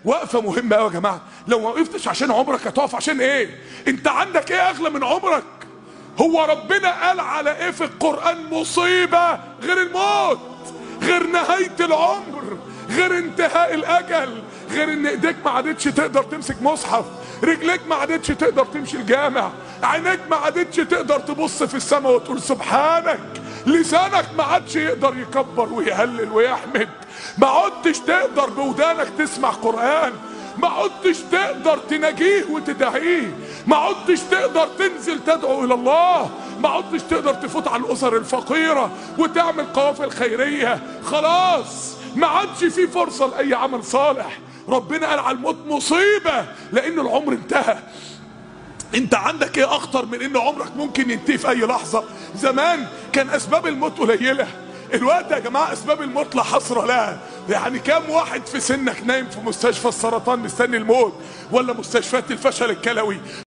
وقفه مهمه قوي يا جماعه لو ما وقفتش عشان عمرك هتقف عشان ايه انت عندك ايه اغلى من عمرك هو ربنا قال على ايه في القران مصيبه غير الموت غير نهايه العمر غير انتهاء الاجل غير ان ايديك ما عادتش تقدر تمسك مصحف رجليك ما عادتش تقدر تمشي الجامع عينيك ما عادتش تقدر تبص في السماء وتقول سبحانك لسانك ما عادش يقدر يكبر ويهلل ويحمد ما عدتش تقدر بودانك تسمع قرآن ما عدتش تقدر تناجيه وتدعيه ما عدتش تقدر تنزل تدعو الى الله ما عدتش تقدر تفوت على الاسر الفقيرة وتعمل قوافل خيرية خلاص ما عادش في فرصة لأي عمل صالح ربنا قال على الموت مصيبة لأن العمر انتهى انت عندك ايه اخطر من ان عمرك ممكن ينتهي في اي لحظة زمان كان اسباب الموت قليلة الوقت يا جماعة اسباب الموت لا حصر لها يعني كام واحد في سنك نايم في مستشفى السرطان مستني الموت ولا مستشفيات الفشل الكلوي